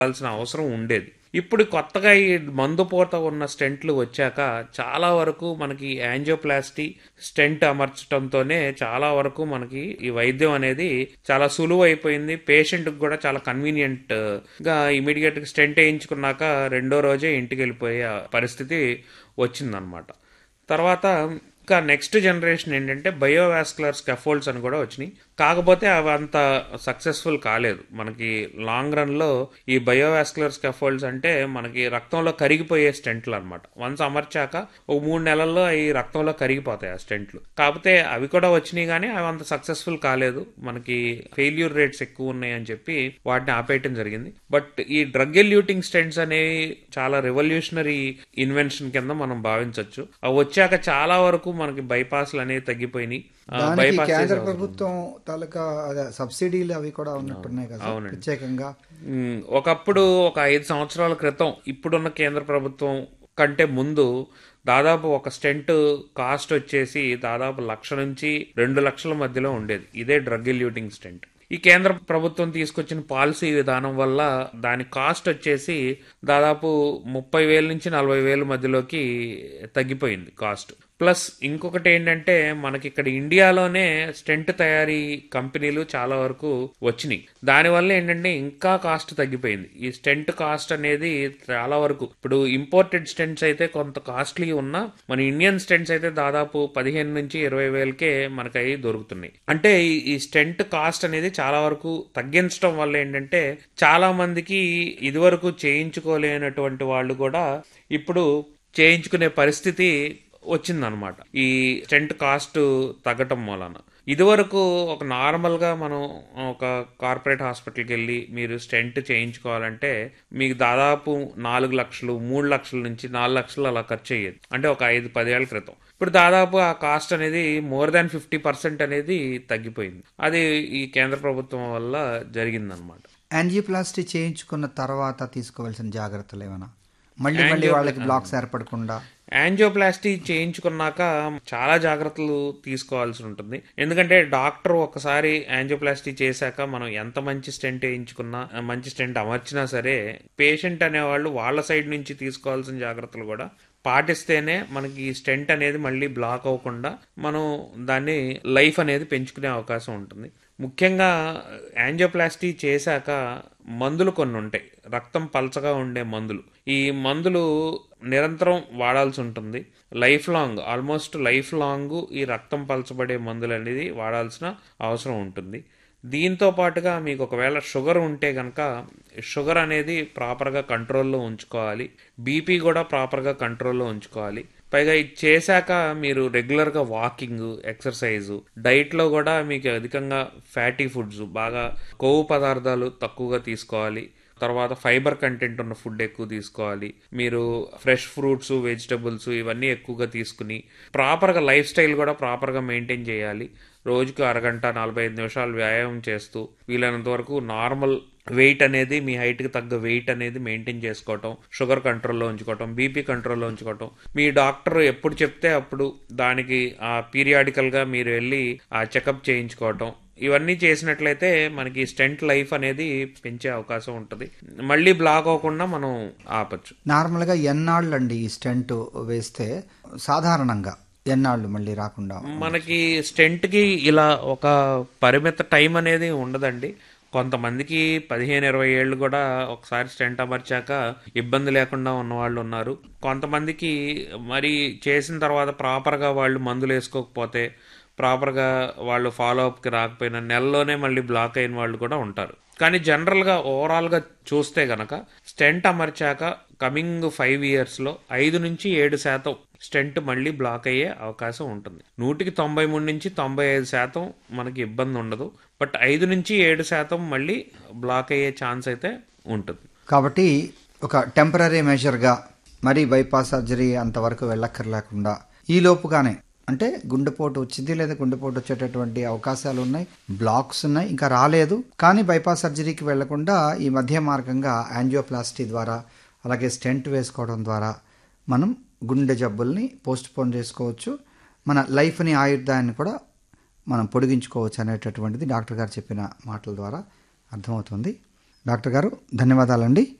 వాడాల్సిన అవసరం ఉండేది ఇప్పుడు కొత్తగా ఈ మందు పూత ఉన్న స్టెంట్లు వచ్చాక చాలా వరకు మనకి యాంజియోప్లాస్టీ స్టెంట్ అమర్చడంతోనే చాలా వరకు మనకి ఈ వైద్యం అనేది చాలా సులువు అయిపోయింది పేషెంట్కి కూడా చాలా కన్వీనియంట్ గా ఇమీడియట్ గా స్టెంట్ వేయించుకున్నాక రెండో రోజే ఇంటికి వెళ్ళిపోయే పరిస్థితి వచ్చిందనమాట తర్వాత ఇంకా నెక్స్ట్ జనరేషన్ ఏంటంటే బయోవాస్కులర్ స్కెఫోల్డ్స్ అని కూడా వచ్చినాయి కాకపోతే అవి అంత సక్సెస్ఫుల్ కాలేదు మనకి లాంగ్ రన్ లో ఈ బయోవాస్కులర్ స్కెఫోల్డ్స్ అంటే మనకి రక్తంలో కరిగిపోయే స్టెంట్లు అనమాట వన్స్ అమర్చాక ఒక మూడు నెలల్లో ఈ రక్తంలో కరిగిపోతాయి ఆ స్టెంట్లు కాకపోతే అవి కూడా వచ్చినాయి కానీ అవి అంత సక్సెస్ఫుల్ కాలేదు మనకి ఫెయిల్యూర్ రేట్స్ ఎక్కువ ఉన్నాయి అని చెప్పి వాటిని ఆపేయటం జరిగింది బట్ ఈ డ్రగ్ ఎల్యూటింగ్ స్టెంట్స్ అనేవి చాలా రెవల్యూషనరీ ఇన్వెన్షన్ కింద మనం భావించవచ్చు అవి వచ్చాక చాలా వరకు మనకి బైపాస్లు అనేవి తగ్గిపోయినాయి ఆ, దానికి bypass కేంద్ర చేసే అవసరం ప్రభుత్వం తాలూకా అదే సబ్సిడీలు అవి కూడా ఉన్నట్టున్నాయి కదా సార్? ప్రత్యేకంగా ఉమ్, ఒకప్పుడు ఒక ఐదు సంవత్సరాల క్రితం ఇప్పుడున్న కేంద్ర ప్రభుత్వం కంటే ముందు దాదాపు ఒక స్టెంట్ కాస్ట్ వచ్చేసి దాదాపు లక్ష నుంచి రెండు లక్షల మధ్యలో ఉండేది ఇదే డ్రగ్ ఎల్యూటింగ్ స్టెంట్ ఈ కేంద్ర ప్రభుత్వం తీసుకొచ్చిన పాలసీ విధానం వల్ల దాని కాస్ట్ వచ్చేసి దాదాపు ముప్పై వేల నుంచి నలభై వేల మధ్యలోకి తగ్గిపోయింది కాస్ట్ ప్లస్ ఇంకొకటి ఏంటంటే మనకి ఇక్కడ ఇండియాలోనే స్టెంట్ తయారీ కంపెనీలు చాలా వరకు వచ్చినాయి దానివల్ల ఏంటంటే ఇంకా కాస్ట్ తగ్గిపోయింది ఈ స్టెంట్ కాస్ట్ అనేది చాలా వరకు ఇప్పుడు ఇంపోర్టెడ్ స్టెంట్స్ అయితే కొంత కాస్ట్లీ ఉన్నా మన ఇండియన్ స్టెంట్స్ అయితే దాదాపు పదిహేను నుంచి ఇరవై వేలకే మనకి అవి దొరుకుతున్నాయి అంటే ఈ- ఈ స్టెంట్ కాస్ట్ అనేది చాలా వరకు తగ్గించడం వల్ల ఏంటంటే చాలా మందికి ఇదివరకు చేయించుకోలేనటువంటి వాళ్ళు కూడా ఇప్పుడు చేయించుకునే పరిస్థితి వచ్చిందనమాట ఈ స్టెంట్ కాస్ట్ తగ్గటం మూలన ఇదివరకు ఒక నార్మల్ గా మనం ఒక కార్పొరేట్ హాస్పిటల్కి వెళ్ళి మీరు స్టెంట్ చేయించుకోవాలంటే మీకు దాదాపు నాలుగు లక్షలు మూడు లక్షల నుంచి నాలుగు లక్షలు అలా ఖర్చు అయ్యేది అంటే ఒక ఐదు పదేళ్ల క్రితం ఇప్పుడు దాదాపు ఆ కాస్ట్ అనేది మోర్ దాన్ ఫిఫ్టీ పర్సెంట్ అనేది తగ్గిపోయింది అది ఈ కేంద్ర ప్రభుత్వం వల్ల జరిగిందనమాట యాంజియోప్లాస్టీ చేయించుకున్న తర్వాత తీసుకోవాల్సిన జాగ్రత్తలు ఏమైనా మళ్ళీ మళ్ళీ వాళ్ళకి బ్లాక్స్ ఏర్పడకుండా యాంజియోప్లాస్టీ చేయించుకున్నాక చాలా జాగ్రత్తలు తీసుకోవాల్సి ఉంటుంది ఎందుకంటే డాక్టర్ ఒకసారి యాంజియోప్లాస్టీ చేశాక మనం ఎంత మంచి స్టెంట్ వేయించుకున్నా మంచి స్టెంట్ అమర్చినా సరే పేషెంట్ అనేవాళ్ళు వాళ్ళ సైడ్ నుంచి తీసుకోవాల్సిన జాగ్రత్తలు కూడా పాటిస్తేనే మనకి ఈ స్టెంట్ అనేది మళ్ళీ బ్లాక్ అవ్వకుండా మనం దాన్ని లైఫ్ అనేది పెంచుకునే అవకాశం ఉంటుంది ముఖ్యంగా యాంజియోప్లాస్టీ చేశాక మందులు కొన్ని ఉంటాయి రక్తం పలచగా ఉండే మందులు ఈ మందులు నిరంతరం వాడాల్సి ఉంటుంది life long almost life long ఈ రక్తం పలచబడే మందులు అనేది వాడాల్సిన అవసరం ఉంటుంది దీంతో పాటుగా మీకు ఒకవేళ షుగర్ ఉంటే కనుక షుగర్ అనేది ప్రాపర్గా కంట్రోల్లో ఉంచుకోవాలి బీపీ కూడా ప్రాపర్గా కంట్రోల్లో ఉంచుకోవాలి పైగా ఇది చేశాక మీరు రెగ్యులర్గా వాకింగ్ ఎక్సర్సైజ్ డైట్లో కూడా మీకు అధికంగా ఫ్యాటీ ఫుడ్స్ బాగా కొవ్వు పదార్థాలు తక్కువగా తీసుకోవాలి తర్వాత ఫైబర్ కంటెంట్ ఉన్న ఫుడ్ ఎక్కువ తీసుకోవాలి మీరు ఫ్రెష్ ఫ్రూట్స్ వెజిటబుల్స్ ఇవన్నీ ఎక్కువగా తీసుకుని ప్రాపర్గా లైఫ్ స్టైల్ కూడా ప్రాపర్గా మెయింటైన్ చేయాలి రోజుకు అరగంట నలభై ఐదు నిమిషాలు వ్యాయామం చేస్తూ వీలైనంత వరకు నార్మల్ వెయిట్ అనేది మీ హైట్కి తగ్గ వెయిట్ అనేది మెయింటైన్ చేసుకోవటం షుగర్ కంట్రోల్లో ఉంచుకోవటం బీపీ కంట్రోల్లో ఉంచుకోవటం మీ డాక్టర్ ఎప్పుడు చెప్తే అప్పుడు దానికి ఆ పీరియాడికల్గా మీరు వెళ్ళి ఆ చెకప్ చేయించుకోవటం ఇవన్నీ చేసినట్లయితే మనకి స్టెంట్ లైఫ్ అనేది పెంచే అవకాశం ఉంటుంది మళ్ళీ బ్లాక్ అవ్వకుండా మనం ఆపచ్చు నార్మల్గా ఎన్నాళ్ళు అండి ఈ స్టెంట్ వేస్తే సాధారణంగా ఎన్నాళ్ళు మళ్ళీ రాకుండా మనకి స్టెంట్ కి ఇలా ఒక పరిమిత టైం అనేది ఉండదండి కొంతమందికి పదిహేను ఇరవై ఏళ్ళు కూడా ఒకసారి స్టెంట్ అమర్చాక ఇబ్బంది లేకుండా ఉన్న వాళ్ళు ఉన్నారు కొంతమందికి మరి చేసిన తర్వాత ప్రాపర్గా వాళ్ళు మందులు వేసుకోకపోతే ప్రాపర్గా వాళ్ళు ఫాలో అప్కి రాకపోయినా నెలలోనే మళ్ళీ బ్లాక్ అయిన వాళ్ళు కూడా ఉంటారు కానీ జనరల్గా ఓవరాల్గా చూస్తే గనక స్టెంట్ అమర్చాక కమింగ్ ఫైవ్ ఇయర్స్లో ఐదు నుంచి ఏడు శాతం స్టెంట్ మళ్ళీ బ్లాక్ అయ్యే అవకాశం ఉంటుంది నూటికి తొంభై మూడు నుంచి తొంభై ఐదు శాతం మనకి ఇబ్బంది ఉండదు బట్ ఐదు నుంచి ఏడు శాతం మళ్ళీ బ్లాక్ అయ్యే ఛాన్స్ అయితే ఉంటుంది కాబట్టి ఒక టెంపరీ మెజర్గా మరీ బైపాస్ సర్జరీ అంతవరకు వెళ్ళక్కర్లేకుండా ఈ లోపుగానే అంటే గుండెపోటు వచ్చింది లేదా గుండెపోటు వచ్చేటటువంటి అవకాశాలు ఉన్నాయి బ్లాక్స్ ఉన్నాయి ఇంకా రాలేదు కానీ బైపాస్ సర్జరీకి వెళ్లకుండా ఈ మధ్య మార్గంగా యాంజియోప్లాస్టీ ద్వారా అలాగే స్టెంట్ వేసుకోవడం ద్వారా మనం గుండె జబ్బుల్ని పోస్ట్ పోన్ చేసుకోవచ్చు మన లైఫ్ని ఆయుర్దాయాన్ని కూడా మనం పొడిగించుకోవచ్చు అనేటటువంటిది డాక్టర్ గారు చెప్పిన మాటల ద్వారా అర్థమవుతుంది డాక్టర్ గారు ధన్యవాదాలండి